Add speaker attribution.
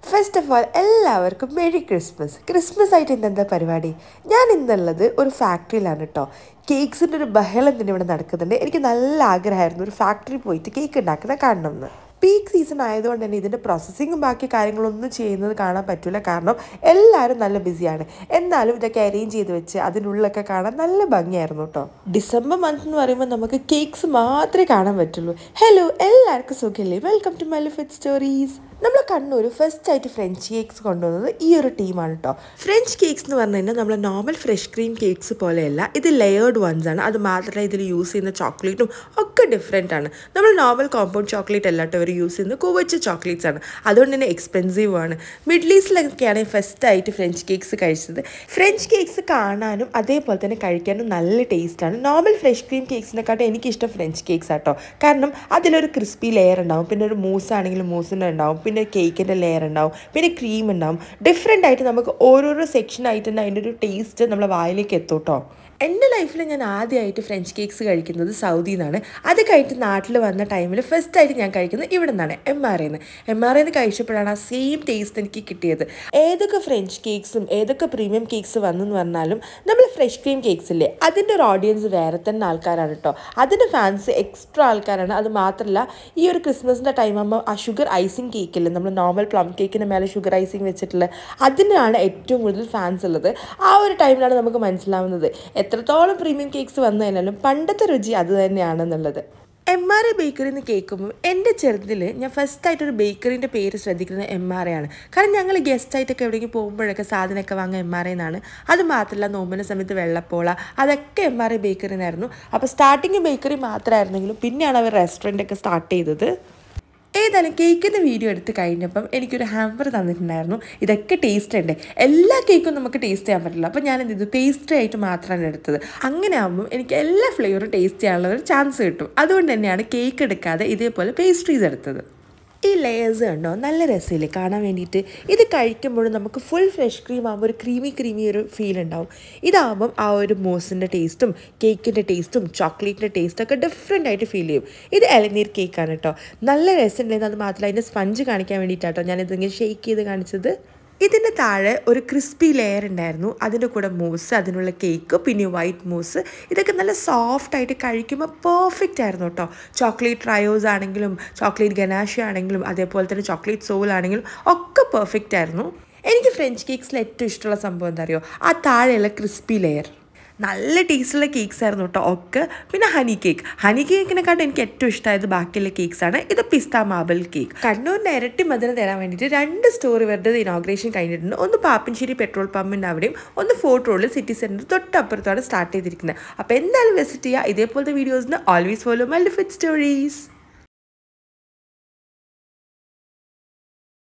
Speaker 1: first of all എല്ലാവർക്കും merry Christmas Christmas ആയിട്ട് ഇന്ന് എന്താ പരിപാടി ഞാൻ ഇന്നുള്ളത് ഒരു ഫാക്ടറിയിലാണ് കേട്ടോ കേക്ക്സിൻ്റെ ഒരു ബഹളം തന്നെ ഇവിടെ നടക്കുന്നുണ്ട് എനിക്ക് നല്ല ആഗ്രഹമായിരുന്നു ഒരു ഫാക്ടറി പോയിട്ട് കേക്ക് ഉണ്ടാക്കുന്ന കാണണമെന്ന് പീക്ക് സീസൺ ആയതുകൊണ്ട് തന്നെ ഇതിൻ്റെ പ്രോസസ്സിങ്ങും ബാക്കി കാര്യങ്ങളൊന്നും ചെയ്യുന്നത് കാണാൻ പറ്റില്ല കാരണം എല്ലാവരും നല്ല ബിസിയാണ് എന്നാലും ഇതൊക്കെ അറേഞ്ച് ചെയ്ത് വെച്ച് അതിനുള്ളിലൊക്കെ കാണാൻ നല്ല ഭംഗിയായിരുന്നു കേട്ടോ ഡിസംബർ മന്ത് എന്ന് പറയുമ്പോൾ നമുക്ക് കേക്ക്സ് മാത്രമേ കാണാൻ പറ്റുള്ളൂ ഹലോ എല്ലാവർക്കും സുഖമില്ലേ വെൽക്കം ടു മലിഫിറ്റ് സ്റ്റോറീസ് നമ്മൾ കണ്ണൂർ ഫസ്റ്റ് ആയിട്ട് ഫ്രഞ്ച് കേക്ക്സ് കൊണ്ടുവന്നത് ഈ ഒരു ടീമാണ് കേട്ടോ ഫ്രഞ്ച് കേക്ക്സ് എന്ന് പറഞ്ഞു കഴിഞ്ഞാൽ നമ്മൾ നോർമൽ ഫ്രഷ് ക്രീം കേക്ക്സ് പോലെയല്ല ഇത് ലെയേർഡ് വൺസ് ആണ് അത് മാത്രമല്ല ഇതിൽ യൂസ് ചെയ്യുന്ന ചോക്ലേറ്റും ഒക്കെ ഡിഫറെൻ്റ് ആണ് നമ്മൾ നോർമൽ കോമ്പൗണ്ട് ചോക്ലേറ്റ് അല്ലാട്ട് അവർ യൂസ് ചെയ്യുന്നത് കുവച്ച ചോക്ലേറ്റ്സ് ആണ് അതുകൊണ്ട് തന്നെ എക്സ്പെൻസീവ് ആണ് മിഡിൽ ഈസ്റ്റിലൊക്കെയാണ് ഫസ്റ്റ് ആയിട്ട് ഫ്രഞ്ച് കേക്ക്സ് കഴിച്ചത് ഫ്രഞ്ച് കേക്ക്സ് കാണാനും അതേപോലെ തന്നെ കഴിക്കാനും നല്ല ടേസ്റ്റാണ് നോർമൽ ഫ്രഷ് ക്രീം കേക്ക്സിനെക്കാട്ടും എനിക്കിഷ്ടം ഫ്രഞ്ച് കേക്ക്സ് ആട്ടോ കാരണം അതിലൊരു ക്രിസ്പി ലെയർ ഉണ്ടാവും പിന്നെ ഒരു മൂസ് ആണെങ്കിലും മൂസിൻ്റെ ഉണ്ടാവും പിന്നെ കേക്കിൻ്റെ ലെയർ ഉണ്ടാവും പിന്നെ ക്രീം ഉണ്ടാവും ഡിഫറെൻ്റ് ആയിട്ട് നമുക്ക് ഓരോരോ സെക്ഷൻ ആയിട്ട് തന്നെ അതിൻ്റെ ഒരു ടേസ്റ്റ് നമ്മളെ വായിലേക്ക് എത്തും കേട്ടോ എൻ്റെ ലൈഫിൽ ഞാൻ ആദ്യമായിട്ട് ഫ്രഞ്ച് കേക്ക്സ് കഴിക്കുന്നത് സൗദിയിൽ നിന്നാണ് അത് കഴിഞ്ഞിട്ട് നാട്ടിൽ വന്ന ടൈമിൽ ഫസ്റ്റ് ആയിട്ട് ഞാൻ കഴിക്കുന്നത് ഇവിടെ നിന്നാണ് എം ആർ എന്ന് എം ആർ എന്ന് കഴിച്ചപ്പോഴാണ് ആ സെയിം ടേസ്റ്റ് എനിക്ക് കിട്ടിയത് ഏതൊക്കെ ഫ്രഞ്ച് കേക്ക്സും ഏതൊക്കെ പ്രീമിയം കേക്ക്സ് വന്നെന്ന് പറഞ്ഞാലും നമ്മൾ ഫ്രഷ് ക്രീം കേക്ക്സ് ഇല്ലേ അതിൻ്റെ ഒരു ഓഡിയൻസ് വേറെ തന്നെ ആൾക്കാരാണ് കേട്ടോ അതിൻ്റെ ഫാൻസ് എക്സ്ട്രാ ആൾക്കാരാണ് അത് മാത്രമല്ല ഈ ഒരു ക്രിസ്മസിൻ്റെ ടൈം ആകുമ്പോൾ ആ ഷുഗർ ഐസിങ് കേക്കില്ലേ നമ്മൾ നോർമൽ പ്ലം കേക്കിന് മേലെ ഷുഗർ ഐസിങ് വെച്ചിട്ടുള്ള അതിനാണ് ഏറ്റവും കൂടുതൽ ഫാൻസ് ഉള്ളത് ആ ഒരു ടൈമിലാണ് നമുക്ക് മനസ്സിലാവുന്നത് എത്രത്തോളം പ്രീമിയം കേക്ക്സ് വന്നു കഴിഞ്ഞാലും പണ്ടത്തെ രുചി അത് തന്നെയാണെന്നുള്ളത് എം ആർ എ ബേക്കറി എന്ന് കേൾക്കുമ്പോൾ എൻ്റെ ചെറുതിൽ ഞാൻ ഫസ്റ്റ് ആയിട്ടൊരു ബേക്കറിൻ്റെ പേര് ശ്രദ്ധിക്കുന്നത് എം ആർ എ ആണ് കാരണം ഞങ്ങൾ ഗസ്റ്റ് ആയിട്ടൊക്കെ എവിടേക്ക് പോകുമ്പോഴൊക്കെ സാധനമൊക്കെ വാങ്ങുക എം ആർ എന്നാണ് അത് മാത്രമല്ല നോമ്പിൻ്റെ സമയത്ത് വെള്ളപ്പോള അതൊക്കെ എം ആർ എ ബേക്കറി എന്നായിരുന്നു അപ്പോൾ സ്റ്റാർട്ടിങ് ബേക്കറി മാത്രമായിരുന്നെങ്കിലും പിന്നെയാണ് അവർ റെസ്റ്റോറൻ്റ് ഒക്കെ സ്റ്റാർട്ട് ചെയ്തത് ഏതായാലും കേക്കിൻ്റെ വീഡിയോ എടുത്ത് കഴിഞ്ഞപ്പം എനിക്കൊരു ഹാമ്പർ തന്നിട്ടുണ്ടായിരുന്നു ഇതൊക്കെ ടേസ്റ്റ് ഉണ്ട് എല്ലാ കേക്കും നമുക്ക് ടേസ്റ്റ് ചെയ്യാൻ പറ്റില്ല അപ്പോൾ ഞാൻ എന്ത് ചെയ്തു പേസ്ട്രി ആയിട്ട് മാത്രമാണ് എടുത്തത് അങ്ങനെ ആകുമ്പോൾ എനിക്ക് എല്ലാ ഫ്ലേവറും ടേസ്റ്റ് ചെയ്യാനുള്ള ഒരു ചാൻസ് കിട്ടും അതുകൊണ്ട് തന്നെയാണ് കേക്ക് എടുക്കാതെ ഇതേപോലെ പേസ്ട്രീസ് എടുത്തത് ഈ ലെയേഴ്സ് കണ്ടോ നല്ല രസമില്ലേ കാണാൻ വേണ്ടിയിട്ട് ഇത് കഴിക്കുമ്പോഴും നമുക്ക് ഫുൾ ഫ്രഷ് ക്രീം ആകുമ്പോൾ ഒരു ക്രീമി ക്രീമി ഒരു ഫീൽ ഉണ്ടാവും ഇതാകുമ്പം ആ ഒരു മോസിൻ്റെ ടേസ്റ്റും കേക്കിൻ്റെ ടേസ്റ്റും ചോക്ലേറ്റിൻ്റെ ടേസ്റ്റും ഒക്കെ ഡിഫറെൻ്റ് ആയിട്ട് ഫീൽ ചെയ്യും ഇത് ഇളനീർ കേക്കാണ് കേട്ടോ നല്ല രസമുണ്ടായിരുന്നു അത് മാത്രമല്ല അതിൻ്റെ സ്പഞ്ച് കാണിക്കാൻ വേണ്ടിയിട്ടാട്ടോ ഞാനിതിങ്ങനെ ഷെയ്ക്ക് ചെയ്ത് കാണിച്ചത് ഇതിൻ്റെ താഴെ ഒരു ക്രിസ്പി ലെയർ ഉണ്ടായിരുന്നു അതിൻ്റെ കൂടെ മൂസ് അതിനുള്ള കേക്ക് പിന്നെ വൈറ്റ് മൂസ് ഇതൊക്കെ നല്ല സോഫ്റ്റ് ആയിട്ട് കഴിക്കുമ്പോൾ പെർഫെക്റ്റ് ആയിരുന്നു കേട്ടോ ചോക്ലേറ്റ് റയോസ് ആണെങ്കിലും ചോക്ലേറ്റ് ഗനാഷ ആണെങ്കിലും അതേപോലെ തന്നെ ചോക്ലേറ്റ് സോൾ ആണെങ്കിലും ഒക്കെ പെർഫെക്റ്റ് ആയിരുന്നു എനിക്ക് ഫ്രഞ്ച് കേക്ക്സിൽ ഏറ്റവും ഇഷ്ടമുള്ള സംഭവം എന്താ അറിയോ ആ താഴെയുള്ള ക്രിസ്പി ലെയർ നല്ല ടേസ്റ്റുള്ള കേക്ക്സ് ആയിരുന്നു കേട്ടോ ഒക്കെ പിന്നെ ഹണി കേക്ക് ഹണി കേക്കിനെക്കാട്ടും എനിക്ക് ഏറ്റവും ഇഷ്ടമായത് ബാക്കിയുള്ള കേക്ക്സ് ആണ് ഇത് പിസ്ത മാബിൾ കേക്ക് കണ്ണൂരിന് ഇരട്ടി മധുരം തരാൻ വേണ്ടിയിട്ട് രണ്ട് സ്റ്റോർ ഇവരുടെ ഇനോഗ്രേഷൻ കഴിഞ്ഞിട്ടുണ്ട് ഒന്ന് പാപ്പൻശ്ശേരി പെട്രോൾ പമ്പിൻ്റെ അവിടെയും ഒന്ന് ഫോർട്ട് റോഡിൽ സിറ്റി സെൻറ്റർ തൊട്ടപ്പുറത്താണ് സ്റ്റാർട്ട് ചെയ്തിരിക്കുന്നത് അപ്പോൾ എന്തായാലും വിസിറ്റ് ചെയ്യുക ഇതേപോലത്തെ വീഡിയോസിന് ഓൾവേസ് ഫോളോ മൈ ലിഫിറ്റ് സ്റ്റോറീസ്